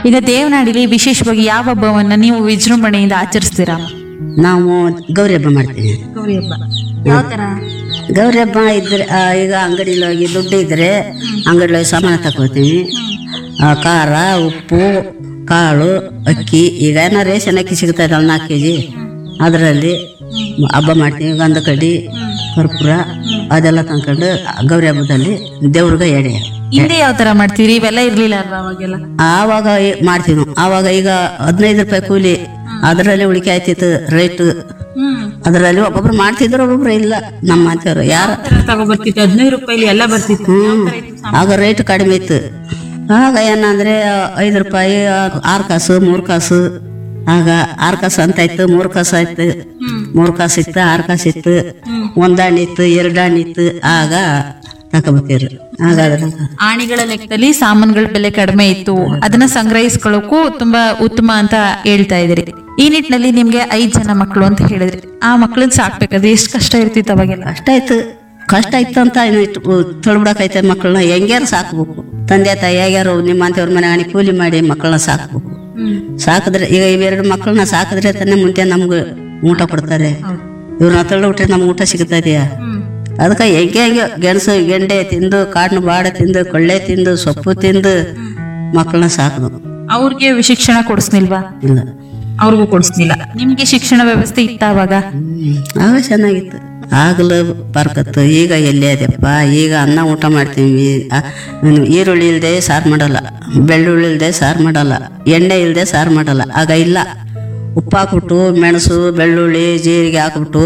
ಈಗ ದೇವನಾಡಿಲಿ ವಿಶೇಷವಾಗಿ ಯಾವ ಹಬ್ಬವನ್ನ ನೀವು ವಿಜೃಂಭಣೆಯಿಂದ ಆಚರಿಸ್ತೀರಾ ನಾವು ಗೌರಿ ಹಬ್ಬ ಮಾಡ್ತೀವಿ ಗೌರಿ ಹಬ್ಬ ಯಾವ ತರ ಗೌರಿ ಹಬ್ಬ ಇದ್ರೆ ಆ, ಈಗ ಅಂಗಡಿಲಿ ಹೋಗಿ ದುಡ್ಡು ಇದ್ರೆ ಅಂಗಡಿಲಿ ಹೋಗಿ ಸಾಮಾನು ತಗೋತೀವಿ ಆ, ಖಾರ ಉಪ್ಪು ಕಾಳು ಅಕ್ಕಿ ಈಗ ಏನೋ ರೇಷನ್ ಅಕ್ಕಿ ಸಿಗ್ತಾ ಇದ್ದಲ್ಲ ನಾಲ್ಕು ಕೆ ಜಿ ಅದರಲ್ಲಿ ಹಬ್ಬ ಮಾಡ್ತೀವಿ ಗಂಧ ಕಡ್ಡಿ ಕರ್ಪೂರ ಅದೆಲ್ಲ ತಂದ್ಕೊಂಡು ಗೌರಿ ಹಬ್ಬದಲ್ಲಿ ದೇವ್ರಿಗೆ ಎಡೆ ಹಿಂದೆ ಯಾವ ತರ ಮಾಡ್ತೀರಿ ಇವೆಲ್ಲ ಇರ್ಲಿಲ್ಲ ಅಲ್ವಾ ಅವಾಗೆಲ್ಲ ಆವಾಗ ಈ- ಮಾಡ್ತೀವಿ ನಾವು ಆವಾಗ ಈಗ ಹದಿನೈದು ರೂಪಾಯಿ ಕೂಲಿ ಅದರಲ್ಲಿ ಉಳಿಕೆ ಆಯ್ತಿತ್ತು ರೇಟ್ ಅದರಲ್ಲಿ ಒಬ್ಬೊಬ್ರು ಮಾಡ್ತಿದ್ರು ಒಬ್ಬೊಬ್ರು ಇಲ್ಲ ನಮ್ಮ ಮಾತೇವ್ರು ಯಾರು ತಗೊಬರ್ತಿತ್ತು ಹದಿನೈದು ರೂಪಾಯಿ ಎಲ್ಲ ಬರ್ತಿತ್ತು ಹ್ಮ್ ಆಗ ರೇಟ್ ಕಡಿಮೆ ಇತ್ತು ಆಗ ಏನಂದ್ರೆ ಐದು ರೂಪಾಯಿ ಆರು ಕಾಸು ಮೂರು ಕಾಸು ಆಗ ಆರು ಕಾಸು ಅಂತ ಇತ್ತು ಮೂರು ಕಾಸು ಆಯ್ತು ಮೂರು ಕಾಸು ಇತ್ತು ಆರು ಕಾಸು ಇತ್ತು ಒಂದ್ ಹಣ್ಣು ಇತ್ತು ಎರಡು ಹಣ್ಣು ಇತ್ತು ಆಗ ತಕೊಬತ್ತೀರಿ ಆಗ ಅದ್ರ ಆಣಿಗಳ ಲೆಕ್ಕದಲ್ಲಿ ಸಾಮಾನುಗಳ ಬೆಲೆ ಕಡಿಮೆ ಇತ್ತು ಅದನ್ನ ಸಂಗ್ರಹಿಸ್ಕೊಳ್ಳೋಕ್ಕೂ ತುಂಬಾ ಉತ್ತಮ ಅಂತ ಹೇಳ್ತಾ ಇದ್ರಿ ಈ ನಿಟ್ಟಿನಲ್ಲಿ ನಿಮ್ಗೆ ಐದ್ ಜನ ಮಕ್ಕಳು ಅಂತ ಹೇಳಿದ್ರಿ ಆ ಮಕ್ಕಳನ್ನ ಸಾಕ್ಬೇಕಾದ್ರೆ ಎಷ್ಟು ಕಷ್ಟ ಇರ್ತಿತ್ತು ಅವಾಗೆಲ್ಲ ಕಷ್ಟ ಆಯ್ತು ಕಷ್ಟ ಇತ್ತು ಅಂತ ತೊಳ್ಬಿಡಕೈತೆ ಮಕ್ಕಳನ್ನ ಹೆಂಗ್ಯಾರು ಸಾಕ್ಬೇಕು ತಂದೆ ತಾಯಿ ಹೇಗ್ಯಾರು ನಿಮ್ಮ ಅಂತವ್ರ ಮನೆ ಹಣಿ ಕೂಲಿ ಮಾಡಿ ಮಕ್ಕಳನ್ನ ಸಾಕ್ಬೇಕು ಸಾಕಿದ್ರೆ ಈಗ ಇವೆರಡು ಮಕ್ಕಳನ್ನ ಸಾಕಿದ್ರೆ ತಾನೇ ಮುಂದೆ ನಮ್ಗೆ ಊಟ ಕೊಡ್ತಾರೆ ಇವ್ರನ್ನ ತಳ್ಳಿ ಬಿಟ್ರೆ ನಮ್ಗೆ ಊಟ ಸಿಗ್ತಾ ಇದೆಯಾ ಅದಕ್ಕೆ ಹೆಂಗೆ ಹೆಂಗೆ ಗೆಣಸು ಗೆಂಡೆ ತಿಂದು ಕಾಡಿನ ಬಾಡ ತಿಂದು ಕೊಳ್ಳೆ ತಿಂದು ಸೊಪ್ಪು ತಿಂದು ಮಕ್ಕಳನ್ನ ಸಾಕದು ಅವ್ರಿಗೆ ಶಿಕ್ಷಣ ಕೊಡಿಸ್ನಿಲ್ವಾ ಇಲ್ಲ ಅವ್ರಿಗೂ ಕೊಡಿಸ್ಲಿಲ್ಲ ನಿಮ್ಗೆ ಶಿಕ್ಷಣ ವ್ಯವಸ್ಥೆ ಇತ್ತ ಅವಾಗ ಹ್ಮ್. ಆಗ ಚೆನ್ನಾಗಿತ್ತು ಆಗಲು ಬರ್ಕತ್ತು ಈಗ ಎಲ್ಲಿ ಅದಪ್ಪ ಈಗ ಅನ್ನ ಊಟ ಮಾಡ್ತೀವಿ ಆ, ಈರುಳ್ಳಿ ಇಲ್ಲದೆ ಸಾರು ಮಾಡಲ್ಲ ಬೆಳ್ಳುಳ್ಳಿ ಇಲ್ಲದೆ ಸಾರು ಮಾಡಲ್ಲ ಎಣ್ಣೆ ಇಲ್ಲದೆ ಸಾರು ಮಾಡಲ್ಲ ಆಗ ಇಲ್ಲ ಉಪ್ಪು ಹಾಕ್ಬಿಟ್ಟು ಮೆಣಸು ಬೆಳ್ಳುಳ್ಳಿ ಜೀರಿಗೆ ಹಾಕ್ಬಿಟ್ಟು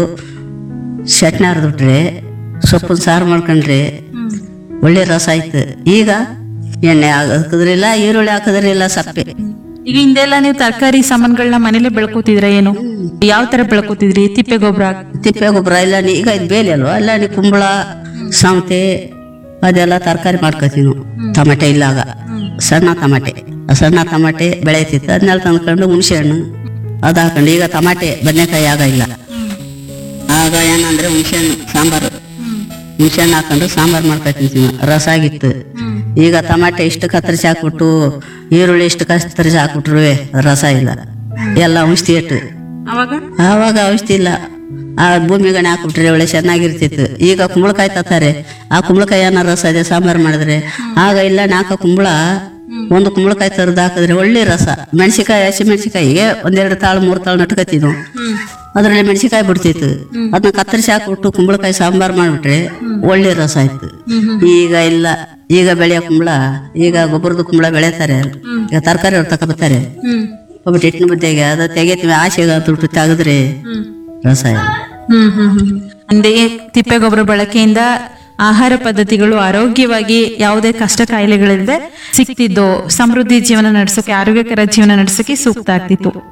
ಚಟ್ನಿ ಹರಿದ್ಬಿಟ್ರೆ ಸೊಪ್ಪಿನ ಸಾರು ಮಾಡ್ಕೊಂಡ್ರೆ ಒಳ್ಳೆ ರಸ ಆಯ್ತು ಈಗ ಎಣ್ಣೆ ಹಾಕಿದ್ರಿಲ್ಲ ಈರುಳ್ಳಿ ಹಾಕಿದ್ರಿಲ್ಲ ಸಪ್ಪೆ ಈಗ ಹಿಂದೆಲ್ಲ ನೀವು ತರಕಾರಿ ಸಾಮಾನುಗಳನ್ನ ಮನೇಲೆ ಬೆಳ್ಕೋತಿದ್ರ ಏನು ಯಾವ ತರ ಬೆಳ್ಕೋತಿದ್ರಿ ತಿಪ್ಪೆ ಗೊಬ್ಬರ ತಿಪ್ಪೆ ಗೊಬ್ಬರ ಇಲ್ಲ ನೀ- ಈಗ ಇದು ಬೇಲಿ ಅಲ್ವಾ ಇಲ್ಲ ನೀ ಕುಂಬಳ ಸೌತೆ ಅದೆಲ್ಲ ತರಕಾರಿ ಮಾಡ್ಕೋತೀವಿ ನಾವು ಟಮಾಟೆ ಇಲ್ಲಾಗ ಸಣ್ಣ ಟಮಾಟೆ ಆ ಸಣ್ಣ ಟಮಾಟೆ ಬೆಳೆಯುತ್ತಿತ್ತು ಅದನ್ನೆಲ್ಲ ತಂದ್ಕೊಂಡು ಹುಣಸೆ ಹಣ್ಣು ಅದು ಹಾಕೊಂಡು ಈಗ ಟಮಾಟೆ ಬದನೆಕಾಯಿ ಆಗ ಇಲ್ಲ ಆಗ ಏನಂದ್ರೆ ಹುಣಸೆ ಹಣ್ಣು ಸಾಂಬಾರು ಹುಣಸೆ ಹಣ್ಣು ಹಾಕೊಂಡು ಸಾಂಬಾರು ಮಾಡ್ಕೊತಿದ್ವಿ ರಸ ಆಗಿತ್ತು ಈಗ ಟಮಾಟೆ ಇಷ್ಟು ಕತ್ತರಿಸಿ ಹಾಕ್ಬಿಟ್ಟು ಈರುಳ್ಳಿ ಇಷ್ಟು ಕತ್ತರಿಸಿ ಹಾಕ್ಬಿಟ್ರು ರಸ ಇಲ್ಲ ಎಲ್ಲ ಔಷಧಿ ಇಟ್ಟು ಅವಾಗ ಆವಾಗ ಔಷಧಿ ಇಲ್ಲ ಆ ಭೂಮಿಗಣೆ ಹಾಕ್ಬಿಟ್ರೆ ಒಳ್ಳೆ ಚೆನ್ನಾಗಿರ್ತಿತ್ತು ಈಗ ಕುಂಬಳಕಾಯಿ ತತ್ತಾರೆ ಆ ಕುಂಬಳಕಾಯಿಯನ್ನ ರಸ ಇದೆ ಸಾಂಬಾರು ಮಾಡಿದ್ರೆ ಆಗ ಇಲ್ಲ ನಾಲ್ಕು ಕುಂಬಳ ಒಂದು ಕುಂಬಳಕಾಯಿ ತರದು ಹಾಕಿದ್ರೆ ಒಳ್ಳೆ ರಸ ಮೆಣಸಿಕಾಯಿ ಹಸಿ ಮೆಣಸಿಕಾಯಿಗೆ ಒಂದೆರಡು ತಾಳು ಮೂರು ತಾಳು ನಟ್ಕೋತಿದ್ವು ಅದರಲ್ಲಿ ಮೆಣಸಿಕಾಯಿ ಬಿಡ್ತಿತ್ತು ಅದನ್ನ ಕತ್ತರಿಸಿ ಹಾಕ್ಬಿಟ್ಟು ಕುಂಬಳಕಾಯಿ ಸಾಂಬಾರು ಮಾಡ್ಬಿಟ್ರೆ ಒಳ್ಳೆ ರಸ ಆಯ್ತು ಈಗ ಇಲ್ಲ ಈಗ ಬೆಳೆಯೋ ಕುಂಬಳ ಈಗ ಗೊಬ್ಬರದ ಕುಂಬಳ ಬೆಳೆತಾರೆ ಈಗ ತರಕಾರಿ ಅವ್ರು ತಗೊಬರ್ತಾರೆ ಒಬ್ಬಟ್ಟು ಹಿಟ್ಟಿನ ಬುದ್ದೆಗೆ ಅದು ತೆಗಿತೀವಿ ಆಸೆಗೆ ದುಡ್ಡು ತೆಗೆದ್ರೆ ರಸ ಇಲ್ಲ ಹ್ಮ್ ಹ್ಮ್ ಹ್ಮ್ ಹಿಂದೆ ತಿಪ್ಪೆ ಗೊಬ್ಬರ ಬಳಕೆಯಿಂದ ಆಹಾರ ಪದ್ಧತಿಗಳು ಆರೋಗ್ಯವಾಗಿ ಯಾವುದೇ ಕಷ್ಟ ಕಾಯಿಲೆಗಳಿಲ್ಲದೆ ಸಿಕ್ತಿದ್ದು ಸಮೃದ್ಧಿ ಜೀವನ ನಡೆಸೋಕೆ ಆರೋಗ್ಯಕರ ಜೀವನ ನಡೆಸೋಕೆ ಸೂಕ್ತ ಆಗ್ತಿತ್ತು